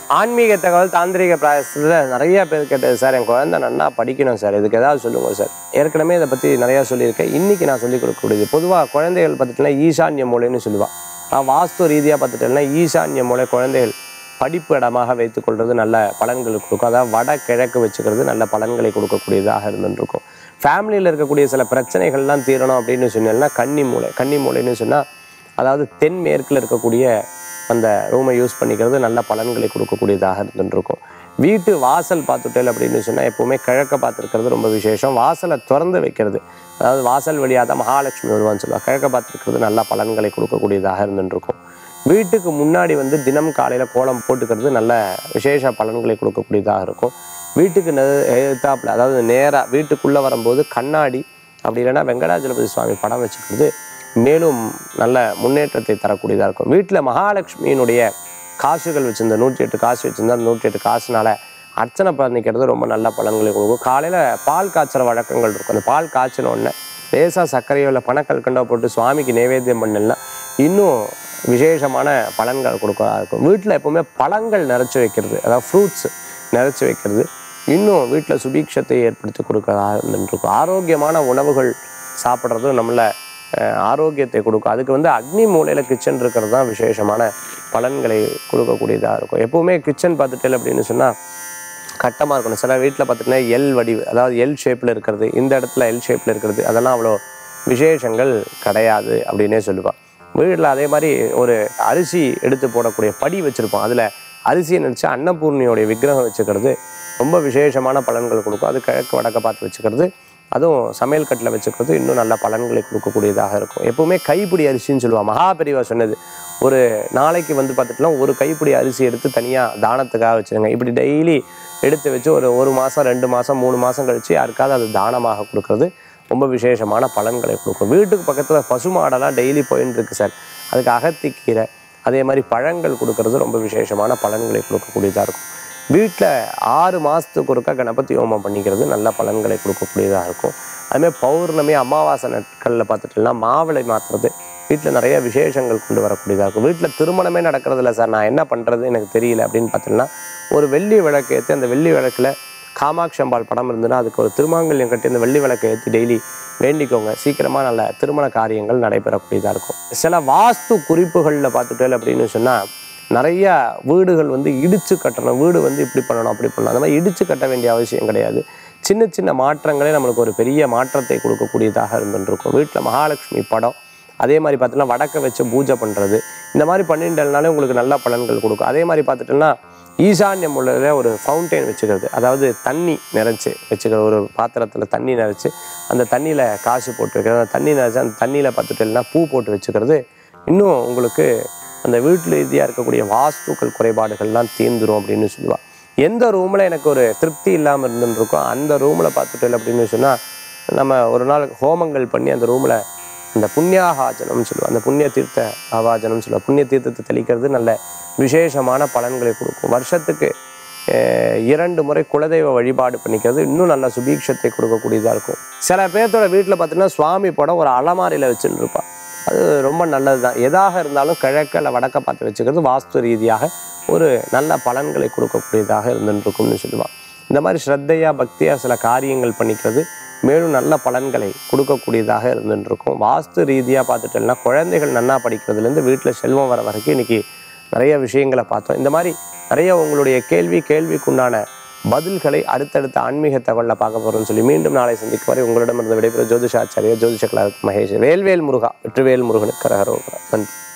ஆன்மீக தகவல் தாந்திரிக பிராயசத்தில் நிறைய பேர் கேட்டது சார் என் குழந்தை நன்னா படிக்கணும் சார் இதுக்கு ஏதாவது சொல்லுங்க சார் ஏற்கனவே இதை பற்றி நிறையா சொல்லியிருக்கேன் இன்றைக்கி நான் சொல்லிக் கொடுக்கக்கூடியது பொதுவாக குழந்தைகள் பார்த்துட்டுனா ஈசான்ய மூலைன்னு சொல்லுவாள் நான் வாஸ்து ரீதியாக பார்த்துட்டேன்னா ஈசான்ய மூலை குழந்தைகள் படிப்பு இடமாக வைத்துக்கொள்வது நல்ல பலன்களை கொடுக்கும் அதாவது வட கிழக்கு வச்சுக்கிறது நல்ல பலன்களை கொடுக்கக்கூடியதாக இருந்துருக்கும் ஃபேமிலியில் இருக்கக்கூடிய சில பிரச்சனைகள்லாம் தீரணும் அப்படின்னு சொன்னீங்கன்னா கன்னி மூலை கன்னி மூலைன்னு சொன்னால் அதாவது தென்மேற்கில் இருக்கக்கூடிய அந்த ரூமை யூஸ் பண்ணிக்கிறது நல்ல பலன்களை கொடுக்கக்கூடியதாக இருந்துருக்கும் வீட்டு வாசல் பார்த்துட்டேல் அப்படின்னு சொன்னால் எப்போவுமே கிழக்க பார்த்துருக்கிறது ரொம்ப விசேஷம் வாசலை திறந்து வைக்கிறது அதாவது வாசல் வழியாக தான் மகாலட்சுமி வருவான்னு சொல்லுவாள் கிழக்க பார்த்துருக்கிறது நல்ல பலன்களை கொடுக்கக்கூடியதாக இருந்துருக்கும் வீட்டுக்கு முன்னாடி வந்து தினம் காலையில் கோலம் போட்டுக்கிறது நல்ல விசேஷ பலன்களை கொடுக்கக்கூடியதாக இருக்கும் வீட்டுக்கு நெ- எதிர்த்தாப்புல அதாவது நேராக வீட்டுக்குள்ளே வரும்போது கண்ணாடி அப்படி இல்லைன்னா வெங்கடாஜலபதி சுவாமி படம் வச்சுக்கிறது மேலும் நல்ல முன்னேற்றத்தை தரக்கூடியதாக இருக்கும் வீட்டில் மகாலட்சுமியினுடைய காசுகள் வச்சிருந்த நூற்றி எட்டு காசு வச்சிருந்தா அந்த நூற்றி எட்டு காசுனால அர்ச்சனை பண்ணிக்கிறது ரொம்ப நல்ல பலன்களை கொடுக்கும் காலையில் பால் காய்ச்சற வழக்கங்கள் இருக்கும் அந்த பால் காய்ச்சின உடனே லேசாக சர்க்கரையோ இல்லை பனக்கல்கண்டோ போட்டு சுவாமிக்கு நைவேத்தியம் பண்ணலன்னா இன்னும் விசேஷமான பலன்கள் கொடுக்கறதா இருக்கும் வீட்டில் எப்போவுமே பழங்கள் நிறைச்சி வைக்கிறது அதாவது ஃப்ரூட்ஸ் நிறைச்சி வைக்கிறது இன்னும் வீட்டில் சுபீட்சத்தை ஏற்படுத்தி கொடுக்கறதா இருந்துருக்கும் ஆரோக்கியமான உணவுகள் சாப்பிட்றதும் நம்மள அஹ், ஆரோக்கியத்தை கொடுக்கும் அதுக்கு வந்து அக்னி மூலையில் கிச்சன் இருக்கிறது தான் விசேஷமான பலன்களை கொடுக்கக்கூடியதாக இருக்கும் எப்போவுமே கிச்சன் பார்த்துட்டேன் அப்படின்னு சொன்னால் கட்டமாக இருக்கணும் சில வீட்டில் பார்த்துட்டிங்கன்னா எல் வடிவு அதாவது எல் ஷேப்பில் இருக்கிறது இந்த இடத்துல எல் ஷேப்பில் இருக்கிறது அதெல்லாம் அவ்வளோ விசேஷங்கள் கிடையாது அப்படின்னே சொல்லுவாள் வீட்டில் அதே மாதிரி ஒரு அரிசி எடுத்து போடக்கூடிய படி வச்சுருப்போம் அதில் அரிசியை நினச்சி அன்னபூர்ணியோடைய விக்கிரகம் வச்சுக்கிறது ரொம்ப விசேஷமான பலன்கள் கொடுக்கும் அது கிழக்கு வடக்க பார்த்து வச்சுக்கிறது அதுவும் சமையல் கட்டில் வச்சுக்கிறது இன்னும் நல்ல பலன்களை கொடுக்கக்கூடியதாக இருக்கும் எப்பவுமே கைப்பிடி அரிசின்னு சொல்லுவாள் மகாபெரிவா சொன்னது ஒரு நாளைக்கு வந்து பார்த்துட்டுலாம் ஒரு கைப்பிடி அரிசி எடுத்து தனியாக தானத்துக்காக வச்சுருங்க இப்படி டெய்லி எடுத்து வச்சு ஒரு ஒரு மாதம் ரெண்டு மாதம் மூணு மாதம் கழித்து யாருக்காவது அது தானமாக கொடுக்கறது ரொம்ப விசேஷமான பலன்களை கொடுக்கும் வீட்டுக்கு பக்கத்தில் பசுமாடெல்லாம் டெய்லி போயின்னு இருக்கு சார் அதுக்கு அகத்திக்கீரை அதே மாதிரி பழங்கள் கொடுக்கறது ரொம்ப விசேஷமான பலன்களை கொடுக்கக்கூடியதாக இருக்கும் வீட்டில் ஆறு மாதத்துக்கு ஒருக்கா கணபதி ஹோமம் பண்ணிக்கிறது நல்ல பலன்களை கொடுக்கக்கூடியதாக இருக்கும் அதுமாதிரி பௌர்ணமி அமாவாசை நாட்களில் பார்த்துட்டோம்னா மாவிளை மாற்றுறது வீட்டில் நிறைய விசேஷங்கள் கொண்டு வரக்கூடியதாக இருக்கும் வீட்டில் திருமணமே நடக்கிறதில்ல சார் நான் என்ன பண்ணுறது எனக்கு தெரியல அப்படின்னு பார்த்தோம்னா ஒரு வெள்ளி விளக்கு ஏற்றி அந்த வெள்ளி விளக்கில் காமாட்சி அம்பாள் படம் இருந்ததுன்னா அதுக்கு ஒரு திருமாங்கல்யம் கட்டி அந்த வெள்ளி விளக்கை ஏற்றி டெய்லி வேண்டிக்கோங்க சீக்கிரமாக நல்ல திருமண காரியங்கள் நடைபெறக்கூடியதாக இருக்கும் சில வாஸ்து குறிப்புகளில் பார்த்துட்டேன் அப்படின்னு சொன்னால் நிறைய வீடுகள் வந்து இடிச்சு கட்டணும் வீடு வந்து இப்படி பண்ணணும் அப்படி பண்ணணும் அந்த மாதிரி இடிச்சு கட்ட வேண்டிய அவசியம் கிடையாது சின்ன சின்ன மாற்றங்களே நம்மளுக்கு ஒரு பெரிய மாற்றத்தை கொடுக்கக்கூடியதாக இருந்துருக்கும் வீட்டில் மகாலட்சுமி படம் அதே மாதிரி பார்த்தீங்கன்னா வடக்க வச்சு பூஜை பண்ணுறது இந்த மாதிரி பண்ணிட்டனாலே உங்களுக்கு நல்ல பலன்கள் கொடுக்கும் அதே மாதிரி பார்த்துட்டோம்னா ஈசான்யம் உள்ள ஒரு ஃபவுண்டெயின் வச்சுக்கிறது அதாவது தண்ணி நிறைச்சு வச்சுக்கிற ஒரு பாத்திரத்தில் தண்ணி நிறைச்சு அந்த தண்ணியில் காசு போட்டு வைக்கிறது அந்த தண்ணி நிறைச்சு அந்த தண்ணியில் பார்த்துட்டேன்னா பூ போட்டு வச்சுக்கிறது இன்னும் உங்களுக்கு அந்த வீட்டில் ரீதியாக இருக்கக்கூடிய வாஸ்துக்கள் குறைபாடுகள்லாம் தீர்ந்துரும் அப்படின்னு சொல்லுவாள் எந்த ரூமில் எனக்கு ஒரு திருப்தி இல்லாமல் இருந்துன்னு இருக்கோ அந்த ரூமில் பார்த்துட்டு அப்படின்னு சொன்னால் நம்ம ஒரு நாள் ஹோமங்கள் பண்ணி அந்த ரூமில் அந்த புண்ணியாகாஜனம்னு சொல்லுவோம் அந்த புண்ணிய தீர்த்த ஆவாஜனம் சொல்லுவோம் புண்ணிய தீர்த்தத்தை தெளிக்கிறது நல்ல விசேஷமான பலன்களை கொடுக்கும் வருஷத்துக்கு அஹ், இரண்டு முறை குலதெய்வ வழிபாடு பண்ணிக்கிறது இன்னும் நல்ல சுபீட்சத்தை கொடுக்கக்கூடியதாக இருக்கும் சில பேர்த்தோட வீட்டில் பார்த்தீங்கன்னா சுவாமி படம் ஒரு அலமாரியில் வச்சுன்னு இருப்பா அது ரொம்ப நல்லது தான் எதாக இருந்தாலும் கிழக்க இல்லை வடக்க பார்த்து வச்சுக்கிறது வாஸ்து ரீதியாக ஒரு நல்ல பலன்களை கொடுக்கக்கூடியதாக இருந்துருக்கும்னு சொல்லுவாள் இந்த மாதிரி ஸ்ரத்தையாக பக்தியாக சில காரியங்கள் பண்ணிக்கிறது மேலும் நல்ல பலன்களை கொடுக்கக்கூடியதாக இருந்துருக்கும் வாஸ்து ரீதியாக பார்த்துட்டோம்னா குழந்தைகள் நன்னா படிக்கிறதுலேருந்து வீட்டில் செல்வம் வர வரைக்கும் இன்னைக்கு நிறைய விஷயங்களை பார்த்தோம் இந்த மாதிரி நிறைய உங்களுடைய கேள்வி கேள்விக்குண்டான பதில்களை அடுத்தடுத்த ஆன்மீக தகவலில் பார்க்க போகிறோம்னு சொல்லி மீண்டும் நாளை சந்திக்கும் வரை உங்களிடமிருந்து விடைபெறும் ஜோதிஷாச்சாரியா ஜோதிஷ கலா மகேஷ் வேல்வேல் முருகா வெற்றிவேல் முருகனுக்கு கரகரோகரா நன்றி